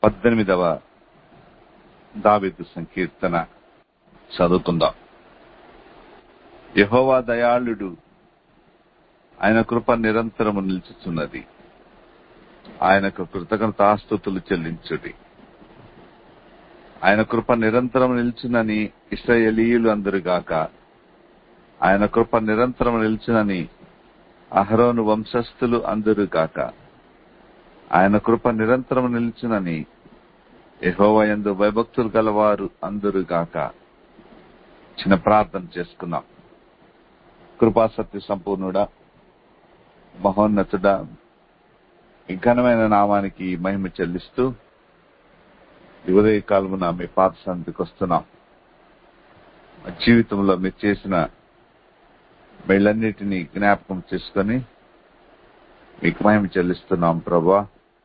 పద్దెనిమిదవ దావిదు సంకీర్తన చదువుకుందాం యహోవా దయాళుడు ఆయన కృప నిరంతరము నిలుచుచున్నది ఆయనకు కృతజ్ఞతాస్తుతులు చెల్లించుడి ఆయన కృప నిరంతరం నిల్చునని ఇస్రాయేలీయులు అందరుగాక ఆయన కృప నిరంతరం నిల్చునని అహరోను వంశస్థులు అందరుగాక ఆయన కృప నిరంతరం నిల్చునని యహోవయందు భయభక్తులు గలవారు అందరుగాక చిన్న ప్రార్థన చేసుకున్నాం కృపాసత్య సంపూర్ణుడా మహోన్నతుడా ఈ ఘనమైన నామానికి మహిమ చెల్లిస్తూ ఈ ఉదయ కాలమున మీ పాత సంతికి వస్తున్నాం మా జీవితంలో మీరు చేసిన వీళ్ళన్నిటినీ జ్ఞాపకం చేసుకొని మీకు మహిమ చెల్లిస్తున్నాం ప్రభా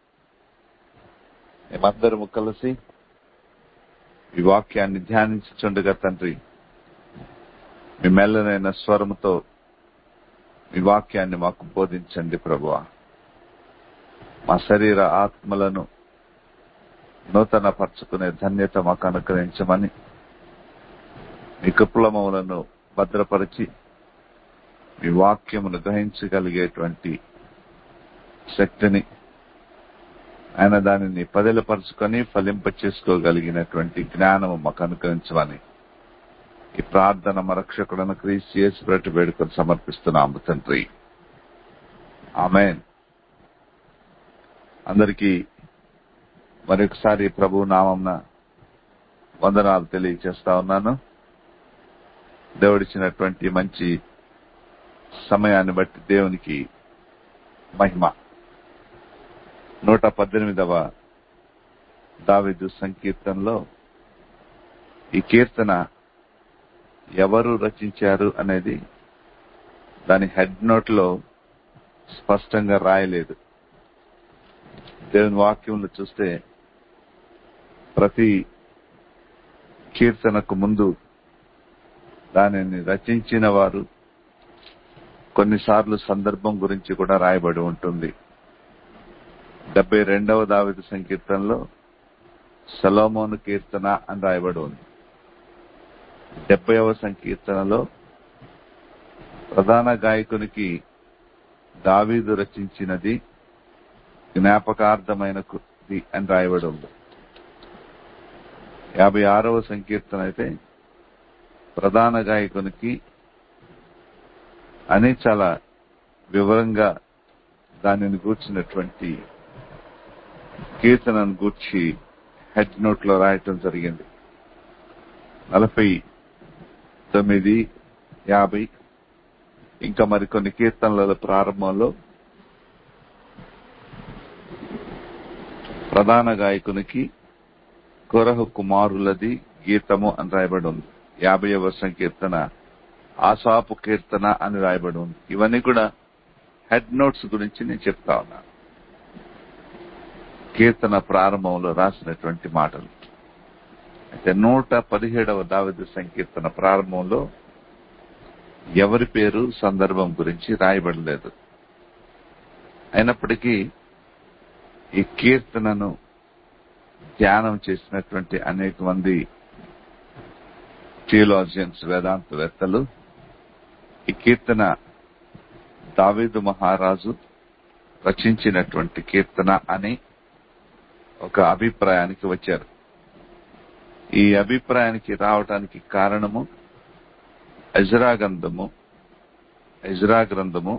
మేమందరము కలిసి ఈ వాక్యాన్ని ధ్యానించుండగా తండ్రి మీ మెల్లనైన స్వరముతో మీ వాక్యాన్ని మాకు బోధించండి ప్రభువా మా శరీర ఆత్మలను నూతన పరుచుకునే ధన్యత మాకు అనుగ్రహించమని మీ కుప్లమములను భద్రపరిచి మీ వాక్యమును గ్రహించగలిగేటువంటి శక్తిని ఆయన దానిని పదిలపరుచుకొని ఫలింప చేసుకోగలిగినటువంటి జ్ఞానము మాకు అనుగ్రహించమని ఈ ప్రార్థన మరక్షకుడను క్రీస్తు చేసి పెట్టి వేడుకొని సమర్పిస్తున్నాము తండ్రి ఆమెన్ అందరికీ మరొకసారి ప్రభు నామంన వందనాలు తెలియజేస్తా ఉన్నాను దేవుడిచ్చినటువంటి మంచి సమయాన్ని బట్టి దేవునికి మహిమ నూట పద్దెనిమిదవ దావిదు సంకీర్తనలో ఈ కీర్తన ఎవరు రచించారు అనేది దాని హెడ్ నోట్ లో స్పష్టంగా రాయలేదు దేవుని వాక్యంలో చూస్తే ప్రతి కీర్తనకు ముందు దానిని రచించిన వారు కొన్నిసార్లు సందర్భం గురించి కూడా రాయబడి ఉంటుంది డెబ్బై రెండవ దావిద సంకీర్తనలో సలోమోను కీర్తన అని రాయబడి ఉంది డెబ్బైవ సంకీర్తనలో ప్రధాన గాయకునికి దావీదు రచించినది జ్ఞాపకార్థమైన అని రాయబడి ఉంది యాభై ఆరవ సంకీర్తన అయితే ప్రధాన గాయకునికి అని చాలా వివరంగా దానిని గూర్చినటువంటి కీర్తనను గూర్చి హెడ్ నోట్ లో రాయటం జరిగింది నలభై తొమ్మిది యాభై ఇంకా మరికొన్ని కీర్తనల ప్రారంభంలో ప్రధాన గాయకునికి కొరహు కుమారులది గీతము అని రాయబడి ఉంది యాభైవ సంకీర్తన ఆసాపు కీర్తన అని రాయబడి ఉంది ఇవన్నీ కూడా హెడ్ నోట్స్ గురించి నేను చెప్తా ఉన్నాను కీర్తన ప్రారంభంలో రాసినటువంటి మాటలు అయితే నూట పదిహేడవ దావిద సంకీర్తన ప్రారంభంలో ఎవరి పేరు సందర్భం గురించి రాయబడలేదు అయినప్పటికీ ఈ కీర్తనను ధ్యానం చేసినటువంటి అనేక మంది థియోలాజియన్స్ వేదాంతవేత్తలు ఈ కీర్తన దావీదు మహారాజు రచించినటువంటి కీర్తన అని ఒక అభిప్రాయానికి వచ్చారు ఈ అభిప్రాయానికి రావటానికి కారణము ఎజ్రా గ్రంథము ఎజ్రా గ్రంథము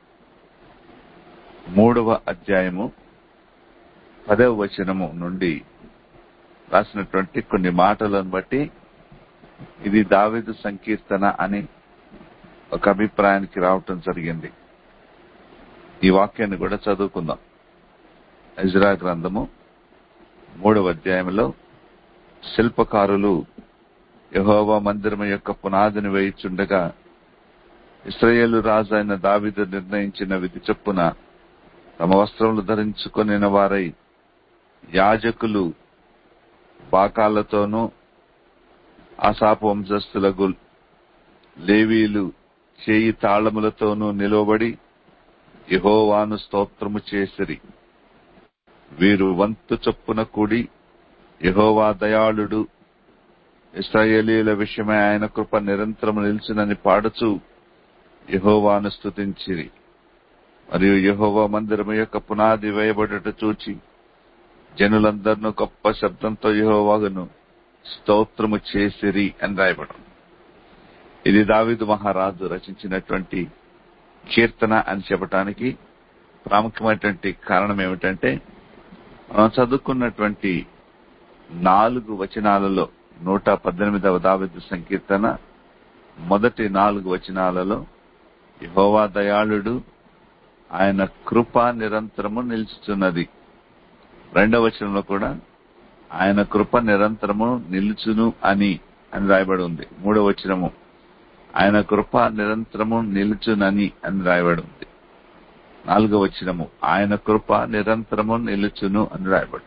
మూడవ అధ్యాయము పదవ వచనము నుండి రాసినటువంటి కొన్ని మాటలను బట్టి ఇది దావిదు సంకీర్తన అని ఒక అభిప్రాయానికి రావటం జరిగింది ఈ వాక్యాన్ని కూడా చదువుకుందాం ఎజ్రా గ్రంథము మూడవ అధ్యాయంలో శిల్పకారులు యహోవా మందిరం యొక్క పునాదిని వేయిచుండగా ఇస్రాయేలు రాజు అయిన దావిదు నిర్ణయించిన విధి చొప్పున తమ వస్త్రములు ధరించుకొని వారై యాజకులు బాకాలతోనూ ఆసాపు వంశస్థులకు లేవీలు చేయి తాళములతోనూ నిలవబడి యహోవాను స్తోత్రము చేసిరి వీరు వంతు చొప్పున కూడి యహోవా దయాళుడు ఇస్రాయేలీల విషయమై ఆయన కృప నిరంతరం నిలిచినని పాడుచు యహోవాను స్తుతించిరి మరియు యహోవా మందిరము యొక్క పునాది వేయబడుట చూచి జనులందరినూ గొప్ప శబ్దంతో యహోవాగును స్తోత్రము చేసిరి అని రాయబడం ఇది దావిదు మహారాజు రచించినటువంటి కీర్తన అని చెప్పటానికి ప్రాముఖ్యమైనటువంటి కారణం ఏమిటంటే మనం చదువుకున్నటువంటి నాలుగు వచనాలలో నూట పద్దెనిమిదవ దావిదు సంకీర్తన మొదటి నాలుగు వచనాలలో యహోవా దయాళుడు ఆయన కృప నిరంతరము నిలుచుతున్నది రెండవ వచనంలో కూడా ఆయన కృప నిరంతరము నిలుచును అని అని రాయబడి ఉంది మూడవ వచనము ఆయన కృప నిరంతరము నిలుచునని అని రాయబడి ఉంది నాలుగవ వచనము ఆయన కృప నిరంతరము నిలుచును అని రాయబడి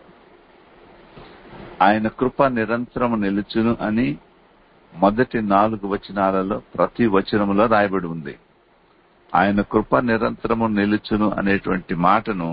ఆయన కృప నిరంతరము నిలుచును అని మొదటి నాలుగు వచనాలలో ప్రతి వచనములో రాయబడి ఉంది ఆయన కృప నిరంతరము నిలుచును అనేటువంటి మాటను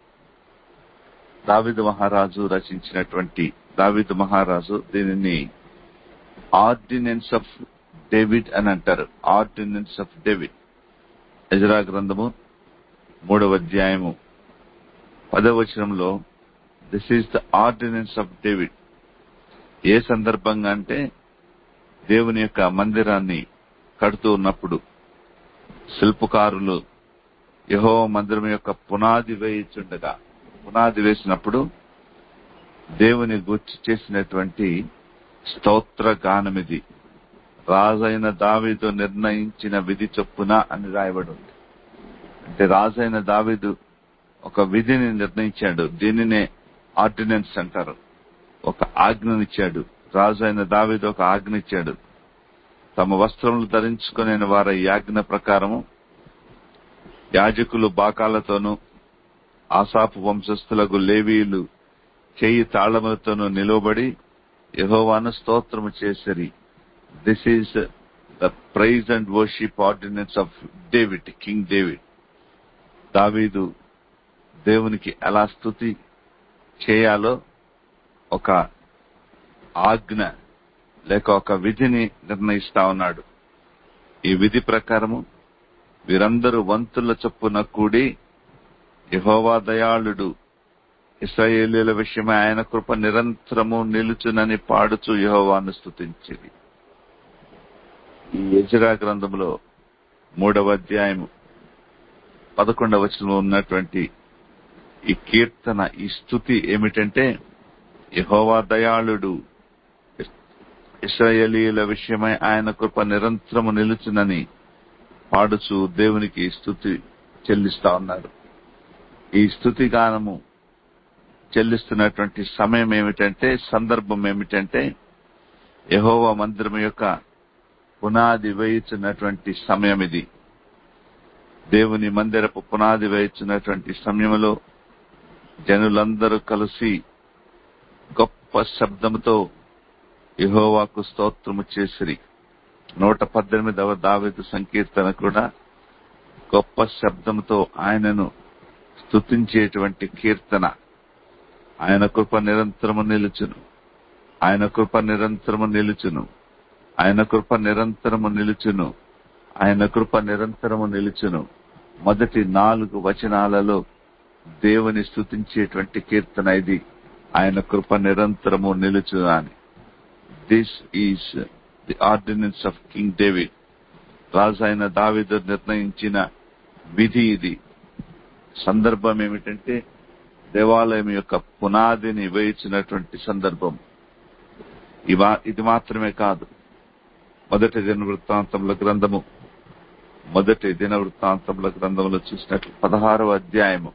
దావిదు మహారాజు రచించినటువంటి దావిదు మహారాజు దీనిని ఆర్డినెన్స్ ఆఫ్ డేవిడ్ అని అంటారు ఆర్డినెన్స్ ఆఫ్ డేవిడ్ ఎజరా గ్రంథము మూడవ అధ్యాయము పదవచనంలో this is the ordinance of David ఏ సందర్భంగా అంటే దేవుని యొక్క మందిరాన్ని కడుతూ ఉన్నప్పుడు శిల్పకారులు యహో మందిరం యొక్క పునాది వేయిచుండగా పునాది వేసినప్పుడు దేవుని గుర్తు చేసినటువంటి స్తోత్ర గానమిది రాజైన దావీదు నిర్ణయించిన విధి చొప్పున అని రాయబడి ఉంది అంటే రాజైన దావీదు ఒక విధిని నిర్ణయించాడు దీనినే ఆర్డినెన్స్ అంటారు ఒక ఆజ్ఞనిచ్చాడు రాజు అయిన దావీదు ఒక ఆజ్ఞ ఇచ్చాడు తమ వస్త్రములు ధరించుకునే వారి ఈ ఆజ్ఞ ప్రకారము యాజకులు బాకాలతోనూ ఆసాపు వంశస్థులకు లేవీయులు చెయ్యి తాళములతోనూ నిలువబడి యహోవాను స్తోత్రము చేసిరి this is the praise and worship ordinance of David king David దావీదు దేవునికి ఎలా స్థుతి చేయాలో ఒక ఆజ్ఞ లేక ఒక విధిని నిర్ణయిస్తా ఉన్నాడు ఈ విధి ప్రకారము వీరందరూ వంతుల చొప్పున కూడి యహోవా దయాళుడు ఇస్రాయేలీల విషయమై ఆయన కృప నిరంతరము నిలుచునని పాడుచు యహోవాను స్థుతించింది ఈ యజరా గ్రంథంలో మూడవ అధ్యాయము పదకొండవ వచనంలో ఉన్నటువంటి ఈ కీర్తన ఈ స్థుతి ఏమిటంటే యహోవా దయాళుడు ఇస్రాయేలీల విషయమై ఆయన కృప నిరంతరము నిలుచునని పాడుచు దేవునికి స్థుతి చెల్లిస్తా ఉన్నారు ఈ స్థుతి గానము చెల్లిస్తున్నటువంటి సమయం ఏమిటంటే సందర్భం ఏమిటంటే యహోవా మందిరం యొక్క పునాది వేయుచున్నటువంటి సమయం ఇది దేవుని మందిరపు పునాది వేయుచున్నటువంటి సమయంలో జనులందరూ కలిసి గొప్ప శబ్దముతో యహోవాకు స్తోత్రము చేసిరి నూట పద్దెనిమిదవ దావేదు సంకీర్తన కూడా గొప్ప శబ్దంతో ఆయనను స్తుతించేటువంటి కీర్తన ఆయన కృప నిరంతరము నిలుచును ఆయన కృప నిరంతరము నిలుచును ఆయన కృప నిరంతరము నిలుచును ఆయన కృప నిరంతరము నిలుచును మొదటి నాలుగు వచనాలలో దేవుని స్తుతించేటువంటి కీర్తన ఇది ఆయన కృప నిరంతరము నిలుచును అని this is the ordinance of king David రాజు అయిన దావిదు నిర్ణయించిన విధి ఇది సందర్భం ఏమిటంటే దేవాలయం యొక్క పునాదిని వేయించినటువంటి సందర్భం ఇవా- ఇది మాత్రమే కాదు మొదటి దిన వృత్తాంతముల గ్రంథము మొదటి దిన వృత్తాంతముల గ్రంథంలో చూసినట్లు పదహారవ అధ్యాయము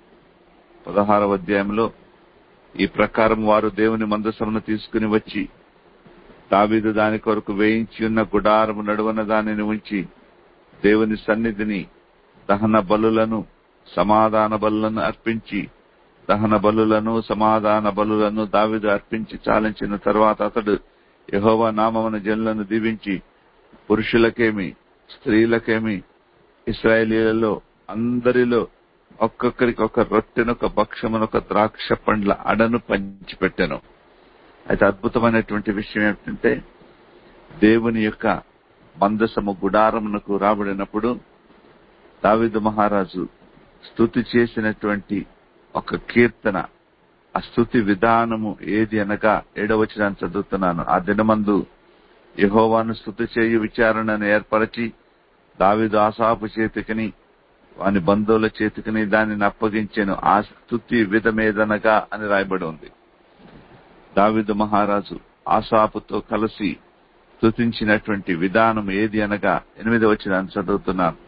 పదహారవ అధ్యాయంలో ఈ ప్రకారం వారు దేవుని మందసమును తీసుకుని వచ్చి దావీదు దాని కొరకు వేయించి ఉన్న గుడారము నడువన దానిని ఉంచి దేవుని సన్నిధిని దహన బలులను సమాధాన బలులను అర్పించి దహన బలులను సమాధాన బలులను దావీదు అర్పించి చాలించిన తర్వాత అతడు యెహోవా నామమున జనులను దీవించి పురుషులకేమి స్త్రీలకేమి ఇస్రాయేలీలలో అందరిలో ఒక్కొక్కరికి ఒక రొట్టెను ఒక భక్ష్యమును ఒక ద్రాక్ష పండ్ల అడను పంచిపెట్టెను అయితే అద్భుతమైనటువంటి విషయం ఏమిటంటే దేవుని యొక్క మందసము గుడారమునకు రాబడినప్పుడు దావిదు మహారాజు స్థుతి చేసినటువంటి ఒక కీర్తన ఆ స్థుతి విధానము ఏది అనగా ఏడవచనాన్ని చదువుతున్నాను ఆ దినమందు యహోవాను స్థుతి చేయు విచారణను ఏర్పరచి దావిదు ఆసాపు చేతికిని వాని బంధువుల చేతికిని దానిని అప్పగించాను ఆ స్థుతి విధమేదనగా అని రాయబడి ఉంది దావిదు మహారాజు ఆసాపుతో కలిసి స్థుతించినటువంటి విధానం ఏది అనగా ఎనిమిది వచ్చిన చదువుతున్నాను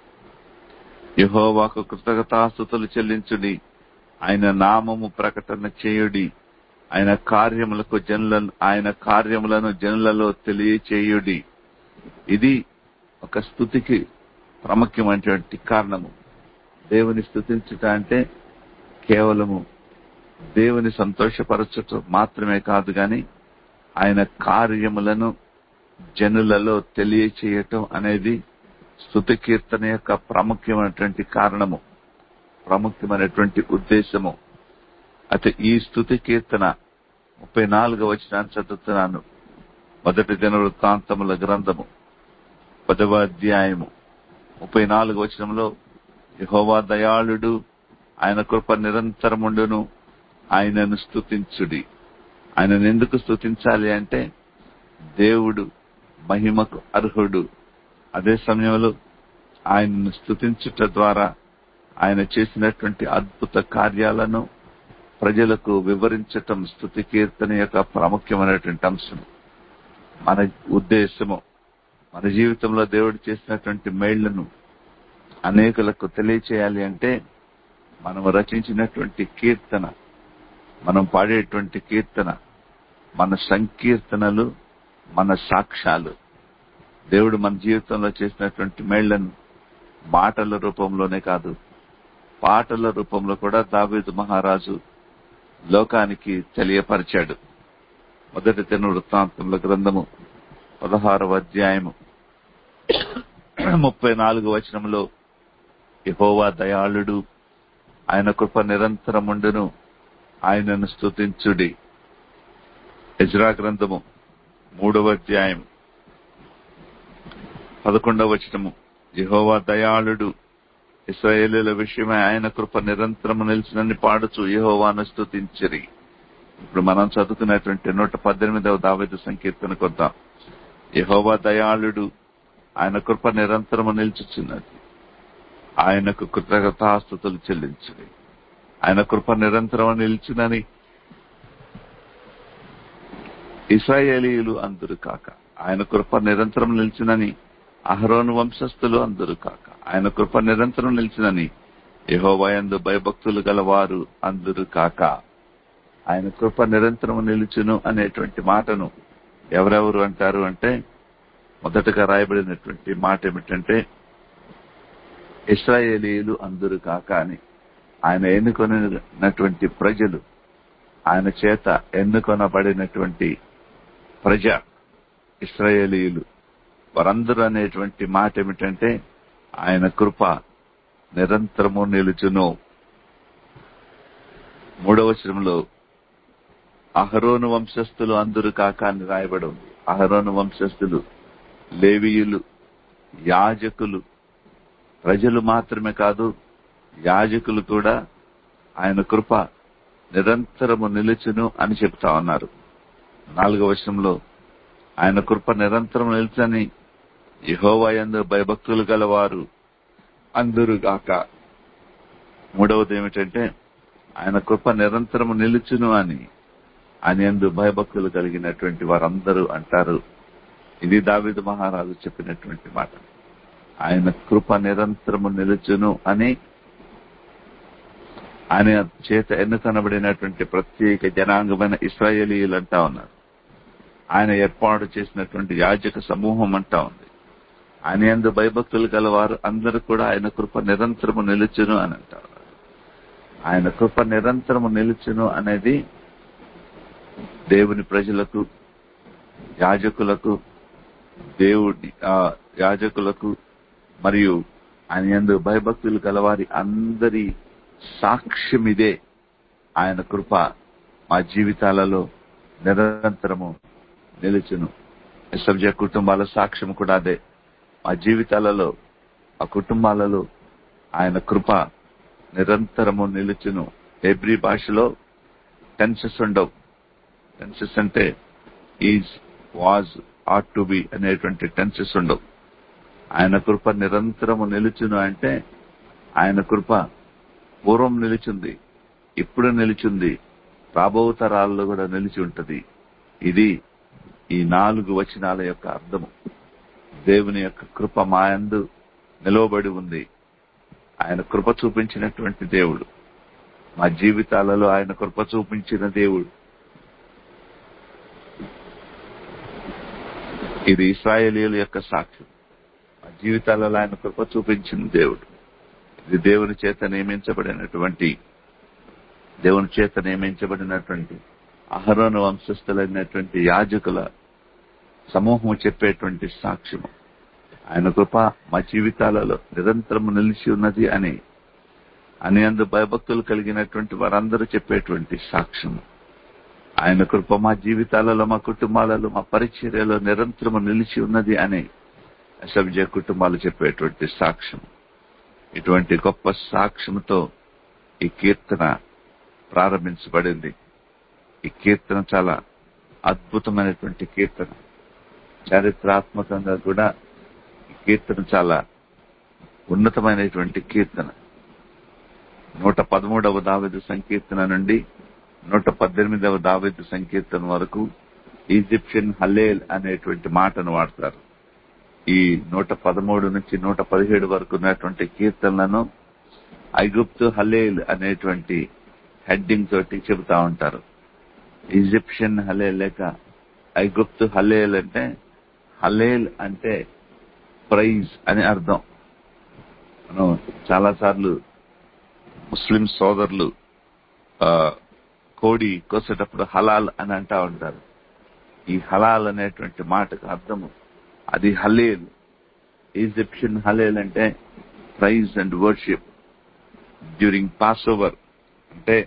యహోవాకు కృతజ్ఞతాస్థుతులు చెల్లించుడి ఆయన నామము ప్రకటన చేయుడి ఆయన కార్యములకు జనుల ఆయన కార్యములను జనులలో తెలియచేయుడి ఇది ఒక స్థుతికి ప్రాముఖ్యమైనటువంటి కారణము దేవుని స్థుతించుట అంటే కేవలము దేవుని సంతోషపరచటం మాత్రమే కాదు గాని ఆయన కార్యములను జనులలో తెలియచేయటం అనేది స్థుతి కీర్తన యొక్క ప్రాముఖ్యమైనటువంటి కారణము ప్రాముఖ్యమైనటువంటి ఉద్దేశము అయితే ఈ స్థుతి కీర్తన ముప్పై నాలుగవ వచనాన్ని చదువుతున్నాను మొదటి దిన వృత్తాంతముల గ్రంథము పదవ అధ్యాయము ముప్పై నాలుగు వచనంలో యహోవా దయాళుడు ఆయన కృప నిరంతరముండును ఆయనను స్థుతించుడి ఆయనను ఎందుకు స్థుతించాలి అంటే దేవుడు మహిమకు అర్హుడు అదే సమయంలో ఆయనను స్థుతించుట ద్వారా ఆయన చేసినటువంటి అద్భుత కార్యాలను ప్రజలకు వివరించటం స్థుతి కీర్తన యొక్క ప్రాముఖ్యమైనటువంటి అంశం మన ఉద్దేశము మన జీవితంలో దేవుడు చేసినటువంటి మేళ్లను అనేకులకు తెలియచేయాలి అంటే మనం రచించినటువంటి కీర్తన మనం పాడేటువంటి కీర్తన మన సంకీర్తనలు మన సాక్ష్యాలు దేవుడు మన జీవితంలో చేసినటువంటి మేళ్లను మాటల రూపంలోనే కాదు పాటల రూపంలో కూడా దావీదు మహారాజు లోకానికి తెలియపరిచాడు మొదటి తిను వృత్తాంతముల గ్రంథము పదహారవ అధ్యాయము ముప్పై నాలుగు వచనంలో యహోవా దయాళుడు ఆయన కృప నిరంతరముండును ఆయనను స్తుతించుడి ఎజ్రా గ్రంథము మూడవ అధ్యాయం పదకొండవ వచనము యహోవా దయాళుడు ఇస్రాయేలీల విషయమై ఆయన కృప నిరంతరము నిలిచినని పాడుచు యహోవాను స్తుతించరి ఇప్పుడు మనం చదువుకున్నటువంటి నూట పద్దెనిమిదవ దావేదు సంకీర్తన కొద్దాం యహోవా దయాళుడు ఆయన కృప నిరంతరము నిల్చుచున్నది ఆయనకు కృతజ్ఞతాస్తుతులు చెల్లించుడి ఆయన కృప నిరంతరం నిలిచినని ఇస్రాయేలీయులు అందరు కాక ఆయన కృప నిరంతరం నిలిచినని అహరోను వంశస్థులు అందరు కాక ఆయన కృప నిరంతరం నిలిచినని యహోవయందు భయభక్తులు గలవారు అందరు కాక ఆయన కృప నిరంతరం నిలుచును అనేటువంటి మాటను ఎవరెవరు అంటారు అంటే మొదటగా రాయబడినటువంటి మాట ఏమిటంటే ఇస్రాయేలీయులు అందరు కాక అని ఆయన ఎన్నుకొనినటువంటి ప్రజలు ఆయన చేత ఎన్నుకొనబడినటువంటి ప్రజ ఇస్రాయేలీయులు వారందరూ అనేటువంటి మాట ఏమిటంటే ఆయన కృప నిరంతరము నిలుచును మూడవ వచనంలో అహరోను వంశస్థులు అందరూ కాక అని రాయబడి ఉంది అహరోను వంశస్థులు లేవీయులు యాజకులు ప్రజలు మాత్రమే కాదు యాజకులు కూడా ఆయన కృప నిరంతరము నిలుచును అని చెప్తా ఉన్నారు నాలుగవ వర్షంలో ఆయన కృప నిరంతరం నిలిచని యహోవయందు భయభక్తులు గలవారు అందరుగాక మూడవది ఏమిటంటే ఆయన కృప నిరంతరము నిలుచును అని ఆయన ఎందు భయభక్తులు కలిగినటువంటి వారందరూ అంటారు ఇది దావిదు మహారాజు చెప్పినటువంటి మాట ఆయన కృప నిరంతరము నిలుచును అని ఆయన చేత ఎన్నుకనబడినటువంటి ప్రత్యేక జనాంగమైన ఇస్రాయేలీయులు అంటా ఉన్నారు ఆయన ఏర్పాటు చేసినటువంటి యాజక సమూహం అంటా ఉంది ఆయన ఎందు భయభక్తులు గలవారు అందరూ కూడా ఆయన కృప నిరంతరము నిలుచును అని అంటారు ఆయన కృప నిరంతరము నిలుచును అనేది దేవుని ప్రజలకు యాజకులకు దేవుడి యాజకులకు మరియు ఆయన ఎందు భయభక్తులు గలవారి అందరి సాక్ష్యం ఇదే ఆయన కృప మా జీవితాలలో నిరంతరము నిలుచును ఎస్ఎఫ్జే కుటుంబాల సాక్ష్యం కూడా అదే మా జీవితాలలో ఆ కుటుంబాలలో ఆయన కృప నిరంతరము నిలుచును ఎబ్రి భాషలో టెన్సెస్ ఉండవు టెన్సెస్ అంటే is was ought to be అనేటువంటి టెన్సెస్ ఉండవు ఆయన కృప నిరంతరము నిలుచును అంటే ఆయన కృప పూర్వం నిలిచింది ఇప్పుడు నిలిచింది రాబో తరాల్లో కూడా నిలిచి ఉంటది ఇది ఈ నాలుగు వచనాల యొక్క అర్థము దేవుని యొక్క కృప మాయందు నిలవబడి ఉంది ఆయన కృప చూపించినటువంటి దేవుడు మా జీవితాలలో ఆయన కృప చూపించిన దేవుడు ఇది ఇస్రాయేలీల యొక్క సాక్ష్యం మా జీవితాలలో ఆయన కృప చూపించిన దేవుడు ఇది దేవుని చేత నియమించబడినటువంటి దేవుని చేత నియమించబడినటువంటి అహరోను వంశస్థులైనటువంటి యాజకుల సమూహం చెప్పేటువంటి సాక్ష్యము ఆయన కృప మా జీవితాలలో నిరంతరము నిలిచి ఉన్నది అని అని అందు భయభక్తులు కలిగినటువంటి వారందరూ చెప్పేటువంటి సాక్ష్యము ఆయన కృప మా జీవితాలలో మా కుటుంబాలలో మా పరిచర్యలో నిరంతరము నిలిచి ఉన్నది అని ఎస్ఎఫ్జే కుటుంబాలు చెప్పేటువంటి సాక్ష్యం ఇటువంటి గొప్ప సాక్ష్యంతో ఈ కీర్తన ప్రారంభించబడింది ఈ కీర్తన చాలా అద్భుతమైనటువంటి కీర్తన చారిత్రాత్మకంగా కూడా ఈ కీర్తన చాలా ఉన్నతమైనటువంటి కీర్తన నూట పదమూడవ దావిదు సంకీర్తన నుండి నూట పద్దెనిమిదవ దావిదు సంకీర్తన వరకు ఈజిప్షియన్ హలేల్ అనేటువంటి మాటను వాడతారు ఈ నూట పదమూడు నుంచి నూట పదిహేడు వరకు ఉన్నటువంటి కీర్తనలను ఐగుప్తు హలేల్ అనేటువంటి హెడ్డింగ్ తోటి చెబుతా ఉంటారు ఈజిప్షియన్ హలేల్ లేక ఐగుప్తు హలేల్ అంటే హలేల్ అంటే ప్రైజ్ అని అర్థం మనం చాలా సార్లు ముస్లిం సోదరులు ఆ, కోడి కోసేటప్పుడు హలాల్ అని అంటా ఉంటారు ఈ హలాల్ అనేటువంటి మాటకు అర్థము అది హలేల్ ఈజిప్షియన్ హలేల్ అంటే praise and worship during Passover అంటే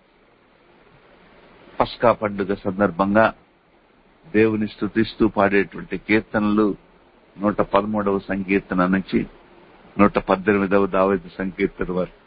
పస్కా పండుగ సందర్భంగా దేవుని స్థుతిస్తూ పాడేటువంటి కీర్తనలు నూట పదమూడవ సంకీర్తన నుంచి నూట పద్దెనిమిదవ దావేది సంకీర్తన వరకు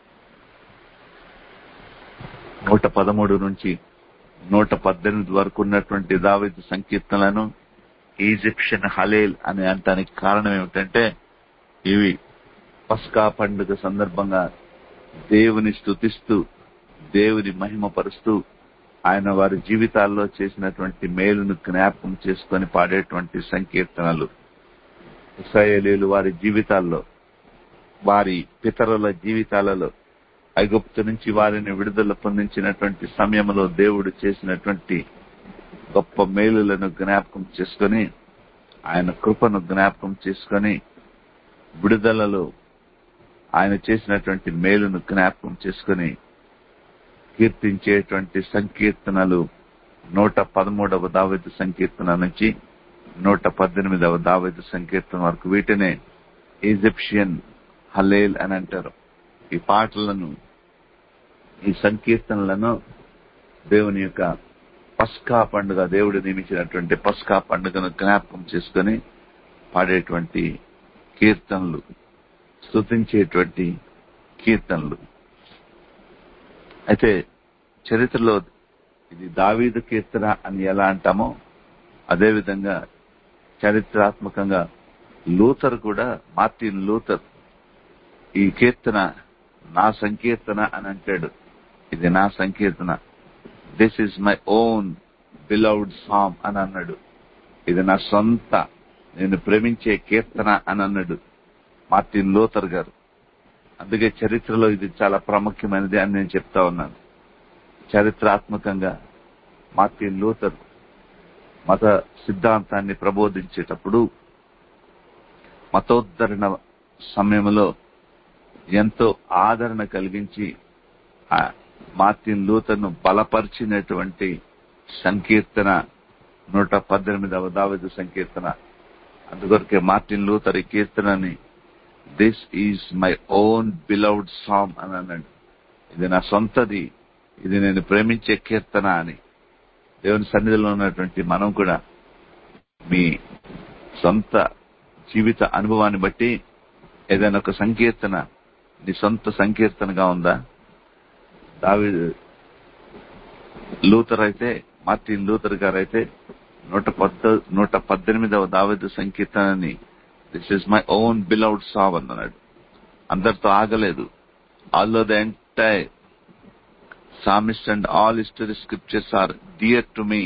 నూట పదమూడు నుంచి నూట పద్దెనిమిది వరకు ఉన్నటువంటి దావేది సంకీర్తనలను ఈజిప్షియన్ హలేల్ అని అంటానికి కారణం ఏమిటంటే ఇవి పస్కా పండుగ సందర్భంగా దేవుని స్థుతిస్తూ దేవుని మహిమపరుస్తూ ఆయన వారి జీవితాల్లో చేసినటువంటి మేలును జ్ఞాపకం చేసుకొని పాడేటువంటి సంకీర్తనలు ఇస్రాయేలీలు వారి జీవితాల్లో వారి పితరుల జీవితాలలో ఐగుప్తు నుంచి వారిని విడుదల పొందించినటువంటి సమయంలో దేవుడు చేసినటువంటి గొప్ప మేలులను జ్ఞాపకం చేసుకొని ఆయన కృపను జ్ఞాపకం చేసుకొని విడుదలలో ఆయన చేసినటువంటి మేలును జ్ఞాపకం చేసుకొని కీర్తించేటువంటి సంకీర్తనలు నూట పదమూడవ దావేది సంకీర్తన నుంచి నూట పద్దెనిమిదవ దావేది సంకీర్తన వరకు వీటినే ఈజిప్షియన్ హలేల్ అని అంటారు ఈ పాటలను ఈ సంకీర్తనలను దేవుని యొక్క పస్కా పండుగ దేవుడు నియమించినటువంటి పస్కా పండుగను జ్ఞాపకం చేసుకొని పాడేటువంటి కీర్తనలు స్తుతించేటువంటి కీర్తనలు అయితే చరిత్రలో ఇది దావీదు కీర్తన అని ఎలా అంటామో అదేవిధంగా చరిత్రాత్మకంగా లూథర్ కూడా మార్టిన్ లూథర్ ఈ కీర్తన నా సంకీర్తన అని అంటాడు ఇది నా సంకీర్తన this is my own beloved psalm అని అన్నాడు ఇది నా సొంత నేను ప్రేమించే కీర్తన అని అన్నాడు మార్టిన్ లూథర్ గారు అందుకే చరిత్రలో ఇది చాలా ప్రాముఖ్యమైనది అని నేను చెప్తా ఉన్నాను చరిత్రాత్మకంగా మార్టిన్ లూథర్ మత సిద్ధాంతాన్ని ప్రబోధించేటప్పుడు మతోద్ధరణ సమయంలో ఎంతో ఆదరణ కలిగించి ఆ మార్టిన్ లూథర్ను బలపరిచినటువంటి సంకీర్తన నూట పద్దెనిమిదవ దావెదు సంకీర్తన అందుకొరకే మార్టిన్ లూథర్ ఈ కీర్తనని this is my own beloved psalm అని అన్నాడు ఇది నా సొంతది ఇది నేను ప్రేమించే కీర్తన అని దేవుని సన్నిధిలో ఉన్నటువంటి మనం కూడా మీ సొంత జీవిత అనుభవాన్ని బట్టి ఏదైనా ఒక సంకీర్తన నీ సొంత సంకీర్తనగా ఉందా దావి లూథర్ అయితే మార్టిన్ లూథర్ గారు అయితే నూట పద్ద నూట పద్దెనిమిదవ దావేదు సంకీర్తనని this is my own beloved సావ్ అన్నాడు అందరితో ఆగలేదు all the entire psalmist and all history scriptures are dear to me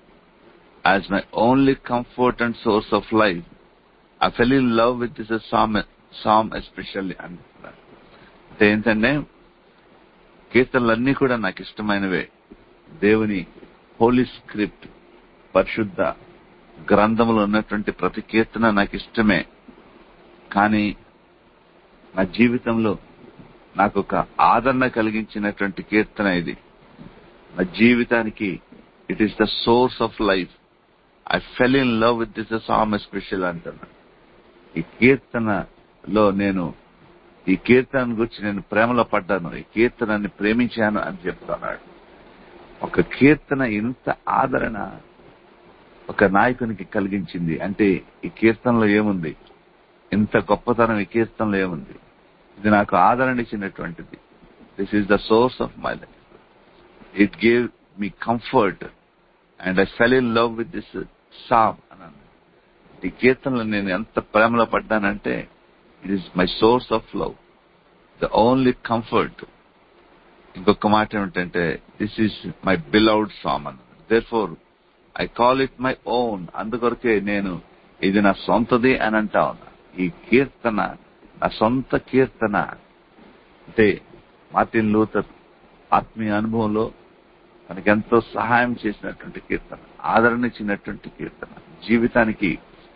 as my only comfort and source of life. I fell in love with this psalm, psalm especially. అంటున్నారు. అంటే ఏంటంటే కీర్తనలన్నీ కూడా నాకు ఇష్టమైనవే దేవుని హోలీ స్క్రిప్ట్ పరిశుద్ధ గ్రంథములో ఉన్నటువంటి ప్రతి కీర్తన నాకు ఇష్టమే కానీ నా జీవితంలో నాకు ఒక ఆదరణ కలిగించినటువంటి కీర్తన ఇది నా జీవితానికి it is the source of life I fell in love with this psalm special అంటున్నా ఈ కీర్తనలో నేను ఈ కీర్తన గురించి నేను ప్రేమలో పడ్డాను ఈ కీర్తనని ప్రేమించాను అని చెప్తున్నాడు ఒక కీర్తన ఇంత ఆదరణ ఒక నాయకునికి కలిగించింది అంటే ఈ కీర్తనలో ఏముంది ఇంత గొప్పతనం ఈ కీర్తనలో ఏముంది ఇది నాకు ఆదరణ ఇచ్చినటువంటిది this is the source of my life it gave me comfort and I fell in love with this psalm అన్నాను ఈ కీర్తనలో నేను ఎంత ప్రేమలో పడ్డానంటే it is my source of love the only comfort ఇంకొక మాట ఏమిటంటే this is my beloved psalm అన్నాను therefore I call it my own అందుకొరకే నేను ఇది నా సొంతది అని అంటా ఉన్నా ఈ కీర్తన నా సొంత కీర్తన అంటే మార్టిన్ లూథర్ ఆత్మీయ అనుభవంలో మనకెంతో సహాయం చేసినటువంటి కీర్తన ఆదరణ ఇచ్చినటువంటి కీర్తన జీవితానికి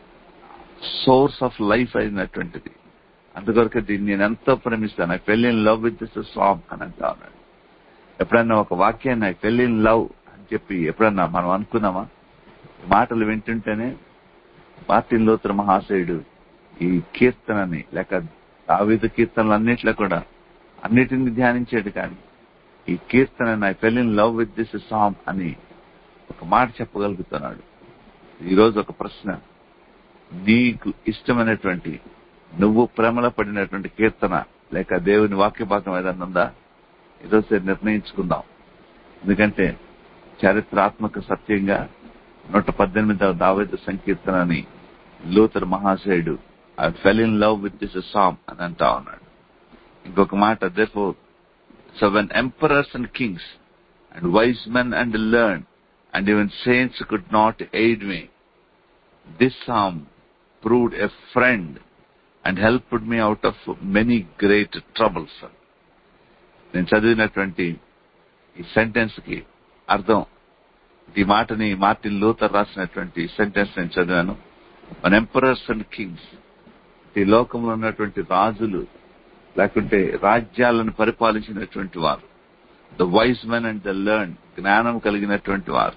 సోర్స్ ఆఫ్ లైఫ్ అయినటువంటిది అందుకొరకు దీన్ని నేను ఎంతో ప్రేమిస్తాను I fell in love with this song అని అంటా ఉన్నాడు ఎప్పుడన్నా ఒక వాక్యాన్ని ఐ ఫెల్ ఇన్ లవ్ అని చెప్పి ఎప్పుడన్నా మనం అనుకున్నామా ఈ మాటలు వింటుంటేనే మార్టిన్ లూథర్ మహాశయుడు ఈ కీర్తనని లేక దావిద కీర్తనలన్నిట్లో కూడా అన్నిటిని ధ్యానించాడు కానీ ఈ కీర్తన I fell in love with this psalm అని ఒక మాట చెప్పగలుగుతున్నాడు ఈరోజు ఒక ప్రశ్న నీకు ఇష్టమైనటువంటి నువ్వు ప్రేమలో పడినటువంటి కీర్తన లేక దేవుని వాక్య భాగం ఏదన్నా ఉందా ఈరోజు నిర్ణయించుకుందాం ఎందుకంటే చారిత్రాత్మక సత్యంగా నూట పద్దెనిమిదవ దావేద సంకీర్తనని లూథర్ మహాశయుడు I fell in love with this psalm అని అంటా ఉన్నాడు ఇంకొక మాట therefore so when emperors and kings and wise men and learn and even saints could not aid me this psalm proved a friend and helped me out of many great troubles నేను చదివినటువంటి ఈ sentence కి అర్థం ఈ మాటని Martin Luther రాసినటువంటి sentence నేను చదివాను మన ఎంపరర్స్ అండ్ కింగ్స్ ఈ లోకంలో ఉన్నటువంటి రాజులు లేకుంటే రాజ్యాలను పరిపాలించినటువంటి వారు the wise men and the learn జ్ఞానం కలిగినటువంటి వారు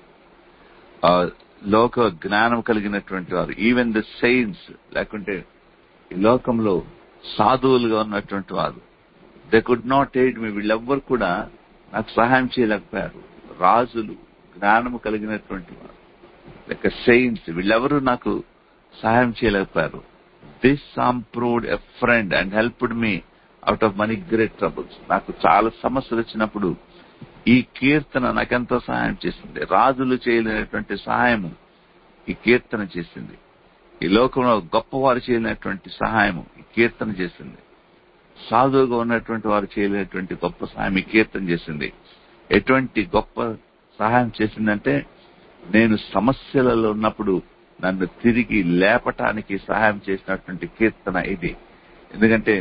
లోక జ్ఞానం కలిగినటువంటి వారు ఈవెన్ ద సెయిన్స్ లేకుంటే ఈ లోకంలో సాధువులుగా ఉన్నటువంటి వారు they could not aid me వీళ్ళెవ్వరు కూడా నాకు సహాయం చేయలేకపోయారు రాజులు జ్ఞానము కలిగినటువంటి వారు లేక సెయిన్స్ వీళ్ళెవరూ నాకు సహాయం చేయలేకపోయారు this psalm proved a friend and helped me out of many great troubles నాకు చాలా సమస్యలు వచ్చినప్పుడు ఈ కీర్తన నాకెంతో సహాయం చేసింది రాజులు చేయలేనటువంటి సహాయము ఈ కీర్తన చేసింది ఈ లోకంలో గొప్పవారు చేయలేనటువంటి సహాయము ఈ కీర్తన చేసింది సాధువుగా ఉన్నటువంటి వారు చేయలేనటువంటి గొప్ప సహాయం ఈ కీర్తన చేసింది ఎటువంటి గొప్ప సహాయం చేసిందంటే నేను సమస్యలలో ఉన్నప్పుడు నన్ను తిరిగి లేపటానికి సహాయం చేసినటువంటి కీర్తన ఇది ఎందుకంటే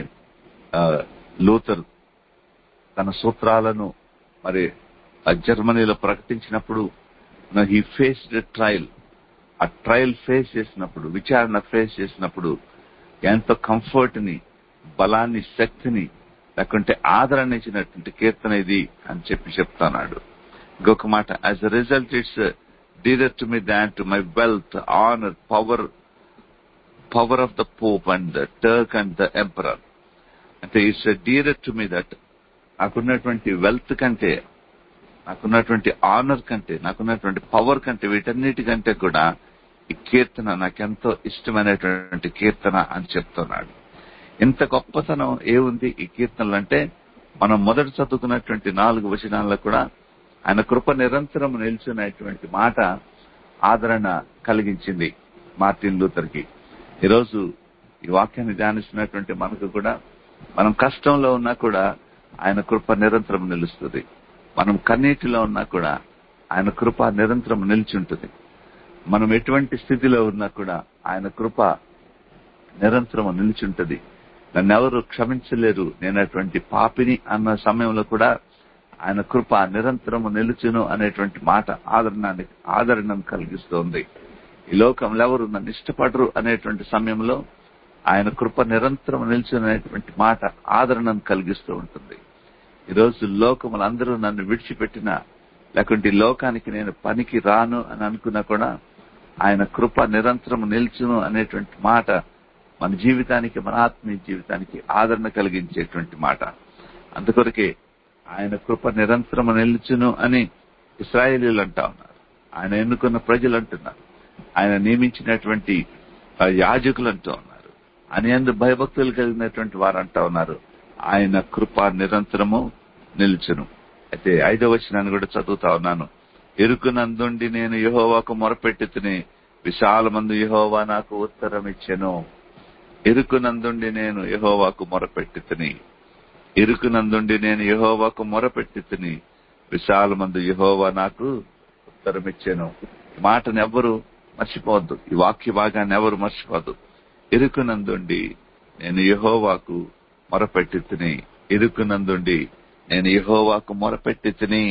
లూథర్ తన సూత్రాలను మరి జర్మనీలో ప్రకటించినప్పుడు హీ ఫేస్డ్ ట్రయల్ ఆ ట్రయల్ ఫేస్ చేసినప్పుడు విచారణ ఫేస్ చేసినప్పుడు ఎంతో కంఫర్ట్ ని బలాన్ని శక్తిని లేకుంటే ఆదరణ ఇచ్చినటువంటి కీర్తన ఇది అని చెప్పి చెప్తున్నాడు ఇంకొక మాట as a result it's dearer to me than to my wealth honour power power of the pope and the Turk and the emperor అంటే it's dearer to me that నాకున్నటువంటి వెల్త్ కంటే నాకున్నటువంటి ఆనర్ కంటే నాకున్నటువంటి పవర్ కంటే వీటన్నిటికంటే కూడా ఈ కీర్తన నాకెంతో ఇష్టమైనటువంటి కీర్తన అని చెప్తున్నాడు ఇంత గొప్పతనం ఏముంది ఈ కీర్తనలు అంటే మనం మొదట చదువుకున్నటువంటి నాలుగు వచనాల్లో కూడా ఆయన కృప నిరంతరం నిల్చున్నటువంటి మాట ఆదరణ కలిగించింది మార్టిన్ లూథర్కి ఈరోజు ఈ వాక్యాన్ని ధ్యానిస్తున్నటువంటి మనకు కూడా మనం కష్టంలో ఉన్నా కూడా ఆయన కృప నిరంతరం నిలుస్తుంది మనం కన్నీటిలో ఉన్నా కూడా ఆయన కృప నిరంతరం నిలిచుంటుంది మనం ఎటువంటి స్థితిలో ఉన్నా కూడా ఆయన కృప నిరంతరం నిలిచుంటది నన్ను ఎవరు క్షమించలేరు నేను అటువంటి పాపిని అన్న సమయంలో కూడా ఆయన కృప నిరంతరము నిలుచును అనేటువంటి మాట ఆదరణాన్ని ఆదరణను కలిగిస్తోంది ఈ లోకంలో ఎవరు నన్ను ఇష్టపడరు అనేటువంటి సమయంలో ఆయన కృప నిరంతరం నిల్చునేటువంటి మాట ఆదరణను కలిగిస్తూ ఉంటుంది ఈరోజు లోకములు అందరూ నన్ను విడిచిపెట్టిన లేకుంటే ఈ లోకానికి నేను పనికి రాను అని అనుకున్నా కూడా ఆయన కృప నిరంతరం నిల్చును అనేటువంటి మాట మన జీవితానికి మన ఆత్మీయ జీవితానికి ఆదరణ కలిగించేటువంటి మాట అందుకొరకే ఆయన కృప నిరంతరం నిల్చును అని ఇస్రాయేలీలు అంటా ఉన్నారు ఆయన ఎన్నుకున్న ప్రజలు అంటున్నారు ఆయన నియమించినటువంటి ఆ, యాజకులు అంటూ ఉన్నారు అని అందు భయభక్తులు కలిగినటువంటి వారు అంటా ఉన్నారు ఆయన కృప నిరంతరము నిల్చును అయితే ఐదవ వచనాన్ని కూడా చదువుతా ఉన్నాను ఎరుకునందుండి నేను యహోవాకు మొరపెట్టి తిని విశాలమందు యహోవా నాకు ఉత్తరం ఇచ్చెను ఎరుకునందుండి నేను యహోవాకు మొరపెట్టి తిని ఇరుకునందుండి నేను యహోవాకు మొరపెట్టి తిని విశాలమందు యహోవా నాకు ఉత్తరం ఇచ్చాను ఈ మాటను ఎవరు మర్చిపోవద్దు ఈ వాక్య భాగాన్ని ఎవరు మర్చిపోవద్దు ఇరుకునందుండి నేను యహోవాకు మొరపెట్టి తిని ఇరుకునందుండి నేను యహోవాకు మొరపెట్టి తిని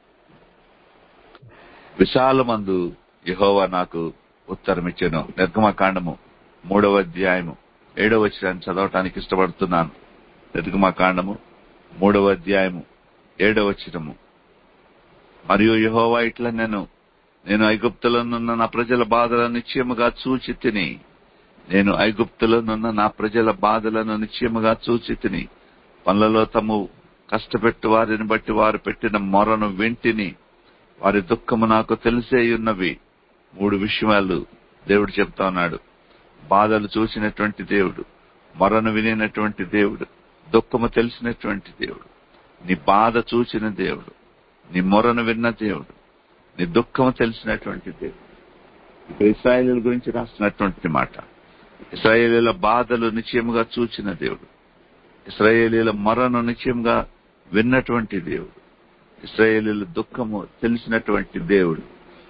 విశాలమందు యహోవా నాకు ఉత్తరం ఇచ్చాను నిర్గమకాండము మూడవ అధ్యాయము ఏడవ వచనాన్ని చదవటానికి ఇష్టపడుతున్నాను నిర్గమకాండము మూడవ అధ్యాయము ఏడవ వచనము మరియు యహోవా ఇట్లా నేను నేను ఐగుప్తులనున్న నా ప్రజల బాధలను నిశ్చయముగా చూచి తిని నేను ఐగుప్తులనున్న నా ప్రజల బాధలను నిశ్చయముగా చూచి తిని పనులలో తము కష్టపెట్టు వారిని బట్టి వారు పెట్టిన మొరను వింటిని వారి దుఃఖము నాకు తెలిసే ఉన్నవి మూడు విషయాలు దేవుడు చెప్తా ఉన్నాడు బాధలు చూసినటువంటి దేవుడు మొరను వినినటువంటి దేవుడు దుఃఖము తెలిసినటువంటి దేవుడు నీ బాధ చూసిన దేవుడు నీ మొరను విన్న దేవుడు నీ దుఃఖము తెలిసినటువంటి దేవుడు ఇక్కడ ఇస్రాయేలీల గురించి రాస్తున్నటువంటి మాట ఇస్రాయేలీల బాధలు నిశ్చయముగా చూచిన దేవుడు ఇస్రాయేలీల మరణం నిశ్చయంగా విన్నటువంటి దేవుడు ఇస్రాయేలీల దుఃఖము తెలిసినటువంటి దేవుడు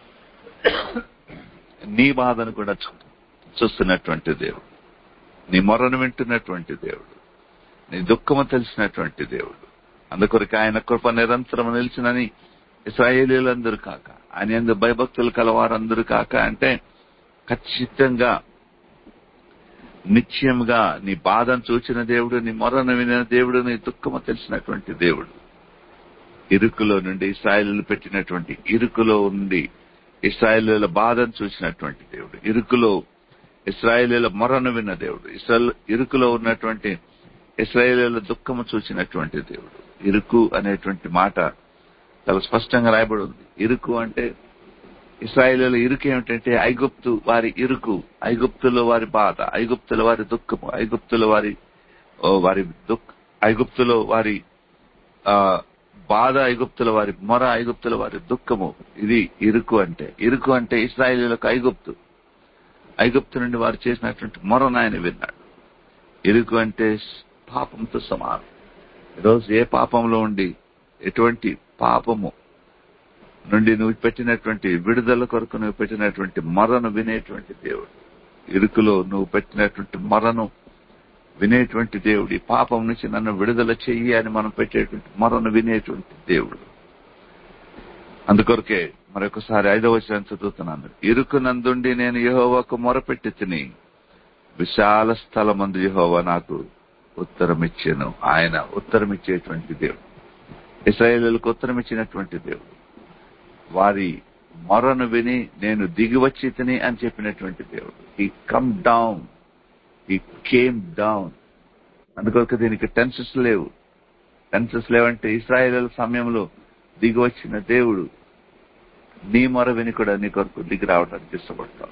నీ బాధను కూడా చూ- చూస్తున్నటువంటి దేవుడు నీ మొరను వింటున్నటువంటి దేవుడు నీ దుఃఖము తెలిసినటువంటి దేవుడు అందుకొరకు ఆయన కృప నిరంతరం నిలిచినని ఇస్రాయేలీలందరూ కాక ఆయన ఎందు భయభక్తులు కలవారందరూ కాక అంటే ఖచ్చితంగా నిశ్చయంగా నీ బాధను చూచిన దేవుడు నీ మొరను వినిన దేవుడు నీ దుఃఖము తెలిసినటువంటి దేవుడు ఇరుకులో నుండి ఇస్రాయేలు పెట్టినటువంటి ఇరుకులో ఉండి ఇస్రాయేలీల బాధను చూసినటువంటి దేవుడు ఇరుకులో ఇస్రాయేలీల మొరను విన్న దేవుడు ఇస్రాయల్ ఇరుకులో ఉన్నటువంటి ఇస్రాయేలీల దుఃఖము చూసినటువంటి దేవుడు ఇరుకు అనేటువంటి మాట చాలా స్పష్టంగా రాయబడి ఉంది ఇరుకు అంటే ఇస్రాయేలీల ఇరుకు ఏమిటంటే ఐగుప్తు వారి ఇరుకు ఐగుప్తులో వారి బాధ ఐగుప్తుల వారి దుఃఖము ఐగుప్తుల వారి ఓ, వారి దుఃఖ ఐగుప్తులో వారి ఆ బాధ ఐగుప్తుల వారి మొర ఐగుప్తుల వారి దుఃఖము ఇది ఇరుకు అంటే ఇరుకు అంటే ఇస్రాయేలీలకు ఐగుప్తు ఐగుప్తు నుండి వారు చేసినటువంటి మొరను ఆయన విన్నాడు ఇరుకు అంటే పాపంతో సమానం ఈరోజు ఏ పాపంలో ఉండి ఎటువంటి పాపము నుండి నువ్వు పెట్టినటువంటి విడుదల కొరకు నువ్వు పెట్టినటువంటి మరను వినేటువంటి దేవుడు ఇరుకులో నువ్వు పెట్టినటువంటి మరను వినేటువంటి దేవుడు ఈ పాపం నుంచి నన్ను విడుదల చెయ్యి అని మనం పెట్టేటువంటి మరను వినేటువంటి దేవుడు అందుకొరకే మరొకసారి ఐదవ వచనం చదువుతున్నాను ఇరుకు నందుండి నేను యహోవాకు మొరపెట్టి తిని విశాల స్థలమందు యహోవా నాకు ఉత్తరం ఇచ్చాను ఆయన ఉత్తరం ఇచ్చేటువంటి దేవుడు ఇస్రాయేలులకు ఉత్తరం ఇచ్చినటువంటి దేవుడు వారి మొరను విని నేను దిగివచ్చి తిని అని చెప్పినటువంటి దేవుడు ఈ కమ్ డౌన్ ఈ కేమ్ డౌన్ అందుకొరకు దీనికి టెన్సెస్ లేవు సెన్సస్ లేవంటే ఇస్రాయేల్ సమయంలో దిగి వచ్చిన దేవుడు నీ మొర విని కూడా నీ కొరకు దిగి రావడానికి ఇష్టపడతావు